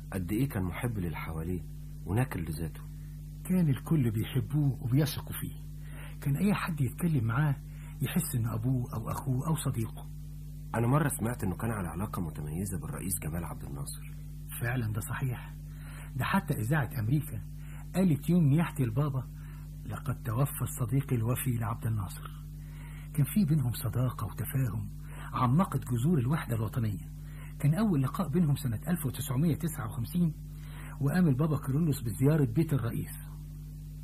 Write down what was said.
قد إيه كان محب للي حواليه وناكل لذاته كان الكل بيحبوه وبيثقوا فيه كان أي حد يتكلم معاه يحس إن أبوه أو أخوه أو صديقه أنا مرة سمعت إنه كان على علاقة متميزة بالرئيس جمال عبد الناصر فعلا ده صحيح ده حتى إذاعة أمريكا قالت يوم نياحة البابا لقد توفى الصديق الوفي لعبد الناصر كان في بينهم صداقة وتفاهم عمقت جذور الوحدة الوطنية كان أول لقاء بينهم سنة 1959 وقام البابا كيرلس بزيارة بيت الرئيس